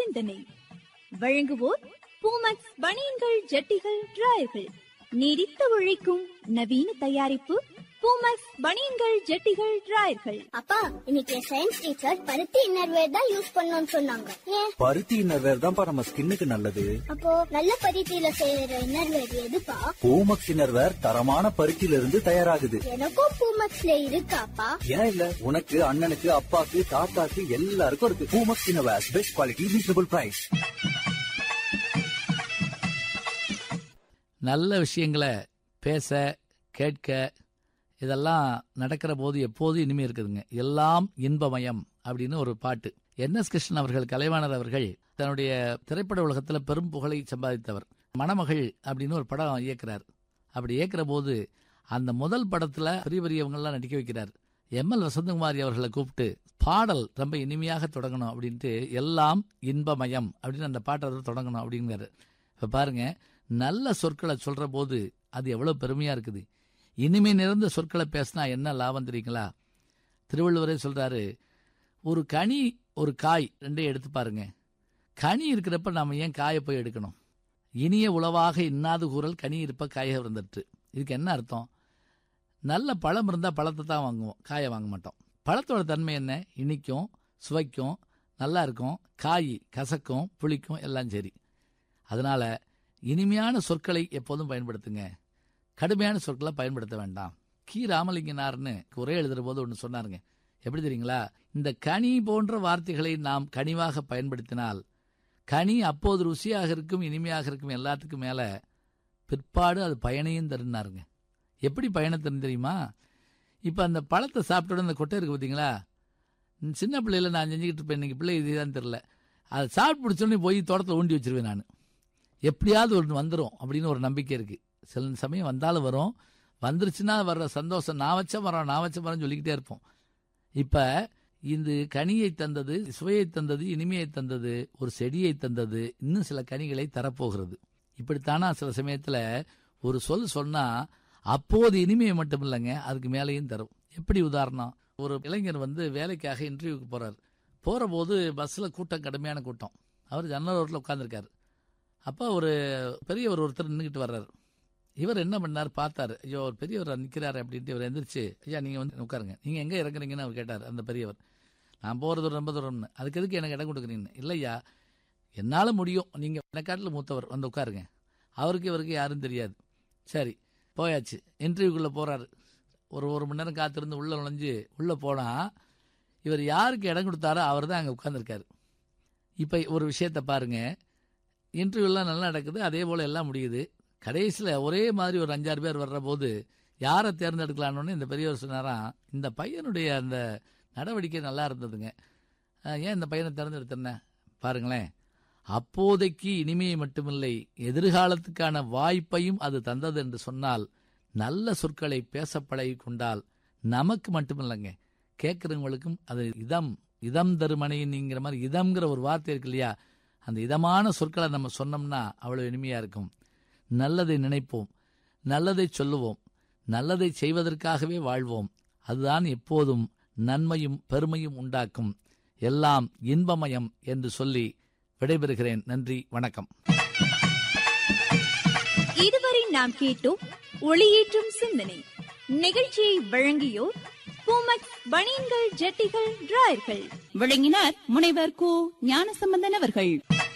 சிந்தனை வழங்குவோர் பூமக்ஸ் பனியன்கள் ஜட்டிகள் டிராயர்கள் நீடித்து உழைக்கும் நவீன தயாரிப்பு பூமக்ஸ் பனியன்கள் ஜட்டிகள் டிராயர்கள் அப்பா இன்னைக்கு சயின்ஸ் டீச்சர் பருத்தி இன்னர்வேர் தான் யூஸ் பண்ணணும்னு சொன்னாங்க ஏன் பருத்தி இன்னர்வேர் தான்ப்பா நம்ம ஸ்கின்னுக்கு நல்லது அப்போ நல்ல பருத்தியில செய்யற இன்னர்வேர் எதுப்பா பூமக்ஸ் இன்னர்வேர் தரமான பருத்தியில இருந்து தயாராகுது எனக்கும் பூமக்ஸ்ல இருக்காப்பா ஏன் இல்ல உனக்கு அண்ணனுக்கு அப்பாக்கு தாத்தாக்கு எல்லாருக்கும் இருக்கு Poomex innerwear best quality reasonable price நல்ல விஷயங்களை பேச கேட்க இதெல்லாம் நடக்கிற போது எப்போதும் இனிமே இருக்குதுங்க எல்லாம் இன்பமயம் அப்படின்னு ஒரு பாட்டு என் எஸ் கிருஷ்ணன் அவர்கள் கலைவாணர் அவர்கள் தன்னுடைய திரைப்பட உலகத்தில் பெரும் புகழை சம்பாதித்தவர் மணமகள் அப்படின்னு ஒரு படம் இயக்குறார் அப்படி இயக்குற போது அந்த முதல் படத்துல பெரிய பெரியவங்கெல்லாம் நடிக்க வைக்கிறார் எம் எல் வசந்தகுமாரி அவர்களை கூப்பிட்டு பாடல் ரொம்ப இனிமையாக தொடங்கணும் அப்படின்ட்டு எல்லாம் இன்பமயம் அப்படின்னு அந்த பாட்டை வந்து தொடங்கணும் அப்படிங்கிறாரு இப்போ பாருங்க நல்ல சொற்களை சொல்ற போது அது எவ்வளவு பெருமையா இருக்குது இனிமை நிறைந்த சொற்களை பேசினா என்ன லாபம் தெரியுங்களா திருவள்ளுவரே சொல்றாரு ஒரு கனி ஒரு காய் ரெண்டையும் எடுத்து பாருங்க கனி இருக்கிறப்ப நாம ஏன் காயை போய் எடுக்கணும் இனிய உளவாக இன்னாது கூறல் கனி இருப்ப காய இருந்துட்டு இதுக்கு என்ன அர்த்தம் நல்ல பழம் இருந்தால் பழத்தை தான் வாங்குவோம் காயை வாங்க மாட்டோம் பழத்தோட தன்மை என்ன இனிக்கும் சுவைக்கும் நல்லா இருக்கும் காய் கசக்கும் புளிக்கும் எல்லாம் சரி அதனால இனிமையான சொற்களை எப்போதும் பயன்படுத்துங்க கடுமையான சொற்களை பயன்படுத்த வேண்டாம் கி ராமலிங்கனார்னு உரை எழுதுற போது ஒன்று சொன்னாருங்க எப்படி தெரியுங்களா இந்த கனி போன்ற வார்த்தைகளை நாம் கனிவாக பயன்படுத்தினால் கனி அப்போது ருசியாக இருக்கும் இனிமையாக இருக்கும் எல்லாத்துக்கும் மேல பிற்பாடு அது பயனையும் தருனாருங்க எப்படி பயணம் தரும் தெரியுமா இப்போ அந்த பழத்தை சாப்பிட்டோட அந்த கொட்டை இருக்கு பார்த்தீங்களா ம், சின்ன பிள்ளையில நான் செஞ்சுக்கிட்டு இருப்பேன் இன்னைக்கு பிள்ளை இதுதான் தெரில அதை சாப்பிட்டு பிடிச்சோடனே போய் தோட்டத்தில் ஊண்டி வச்சிருவேன் நான் எப்படியாவது ஒன்று வந்துடும் அப்படின்னு ஒரு நம்பிக்கை இருக்கு சில சமயம் வந்தாலும் வரும் வந்துருச்சுன்னா வர்ற சந்தோஷம் நான் வச்ச மரம் நான் வச்ச மரம் சொல்லிக்கிட்டே இருப்போம் இப்போ இந்த கனியை தந்தது சுவையை தந்தது இனிமையை தந்தது ஒரு செடியை தந்தது இன்னும் சில கனிகளை தரப்போகிறது இப்படித்தானா சில சமயத்தில் ஒரு சொல் சொன்னா அப்போது இனிமையை மட்டும் இல்லைங்க அதுக்கு மேலேயும் தரும் எப்படி உதாரணம் ஒரு இளைஞர் வந்து வேலைக்காக இன்டர்வியூக்கு போறார் போற போது பஸ்ல கூட்டம் கடுமையான கூட்டம் அவர் ஜன்னல் ரோட்டில் உட்காந்துருக்காரு அப்போ ஒரு பெரியவர் ஒருத்தர் நின்றுக்கிட்டு வர்றாரு இவர் என்ன பண்ணார் பார்த்தாரு ஐயோ ஒரு பெரியவர் நிற்கிறாரு அப்படின்ட்டு இவர் எந்திரிச்சு ஐயா நீங்கள் வந்து உட்காருங்க நீங்கள் எங்கே இறங்குறீங்கன்னு அவர் கேட்டார் அந்த பெரியவர் நான் போகிறது ரொம்ப தூரம்னு அதுக்கு எதுக்கு எனக்கு இடம் கொடுக்குறீங்கன்னு இல்லையா என்னால் முடியும் நீங்கள் எனக்காட்டில் மூத்தவர் வந்து உட்காருங்க அவருக்கு இவருக்கு யாரும் தெரியாது சரி போயாச்சு இன்டர்வியூக்குள்ளே போகிறாரு ஒரு ஒரு மணி நேரம் காத்திருந்து உள்ளே நுழைஞ்சு உள்ளே போனால் இவர் யாருக்கு இடம் கொடுத்தாரோ அவர் தான் அங்கே உட்காந்துருக்காரு இப்போ ஒரு விஷயத்தை பாருங்க இன்டர்வியூலாம் நல்லா நடக்குது அதே போல் எல்லாம் முடியுது கடைசியில் ஒரே மாதிரி ஒரு அஞ்சாறு பேர் வர்ற போது யாரை தேர்ந்தெடுக்கலான்னு இந்த பெரியவர் சொன்னாராம் இந்த பையனுடைய அந்த நடவடிக்கை நல்லா இருந்ததுங்க அஹ் ஏன் இந்த பையனை தேர்ந்தெடுத்தேன்ன பாருங்களேன் அப்போதைக்கு இனிமையை மட்டுமில்லை எதிர்காலத்துக்கான வாய்ப்பையும் அது தந்தது என்று சொன்னால் நல்ல சொற்களை பேச பழகி கொண்டால் நமக்கு மட்டுமில்லைங்க கேட்குறவங்களுக்கும் அது இதம் இதம் தருமனைங்கிற மாதிரி இதம்ங்கிற ஒரு வார்த்தை இருக்கு இல்லையா அந்த இதமான சொற்களை நம்ம சொன்னோம்னா அவ்வளவு இனிமையா இருக்கும் நல்லதை நினைப்போம் நல்லதை சொல்லுவோம் நல்லதை செய்வதற்காகவே வாழ்வோம் அதுதான் எப்போதும் நன்மையும் பெருமையும் உண்டாக்கும் எல்லாம் இன்பமயம் என்று சொல்லி விடைபெறுகிறேன் நன்றி வணக்கம் இதுவரை நாம் கேட்டோம் ஒளியேற்றும் சிந்தனை நிகழ்ச்சியை வழங்கியோர் பூமக்ஸ் பனியன்கள் ஜட்டிகள் டிராயர்கள் விளங்கினார் முனைவர் கு ஞானசம்பந்தன் அவர்கள்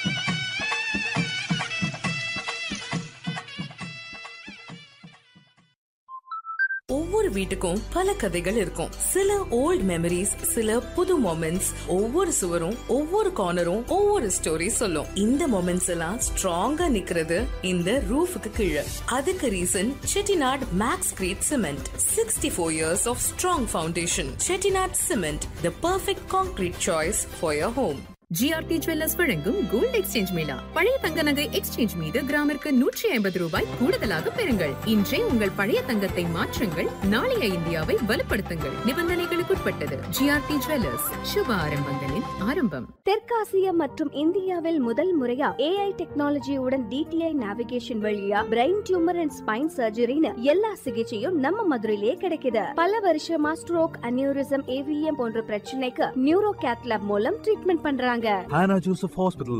ஒவ்வொரு வீட்டுக்கும் பல கதைகள் இருக்கும் சில ஓல்ட் மெமரிஸ் சில புது மொமெண்ட்ஸ் ஒவ்வொரு சுவரும் ஒவ்வொரு கார்னரும் ஒவ்வொரு ஸ்டோரி சொல்லும் இந்த மொமெண்ட்ஸ் எல்லாம் ஸ்ட்ராங்கா நிக்கிறது இந்த ரூஃபுக்கு கீழே அதுக்கு reason Chettinad max crete cement sixty four years of strong foundation Chettinad cement the perfect concrete choice for your home GRT jewellers வழங்கும் கோல்ட் எக்ஸ்சேஞ்ச் மேளா பழைய தங்க நகை எக்ஸ்சேஞ்ச் மீது கிராமிற்கு நூற்றி ஐம்பது ரூபாய் கூடுதலாக பெறுங்கள் இன்றே உங்கள் பழைய தங்கத்தை மாற்றுங்கள் நாளைய இந்தியாவை வலுப்படுத்துங்கள் நிபந்தனைகளுக்குட்பட்டது ஜிஆர்டி ஜுவல்லர்ஸ் சுப ஆரம்பங்களின் ஆரம்பம் தெற்காசியா மற்றும் இந்தியாவில் முதல் முறையா ஏஐ டெக்னாலஜியுடன் டிடிஐ நேவிகேஷன் வழியா பிரெயின் டியூமர் அண்ட் ஸ்பைன் சர்ஜரின்னு எல்லா சிகிச்சையும் நம்ம மதுரையிலேயே கிடைக்குது பல வருஷமா ஸ்ட்ரோக் அனியூரிசம் ஏவிஎம் போன்ற பிரச்சனைக்கு நியூரோ கேத்லாப் மூலம் ட்ரீட்மெண்ட் பண்றாங்க Hannah Joseph Hospital,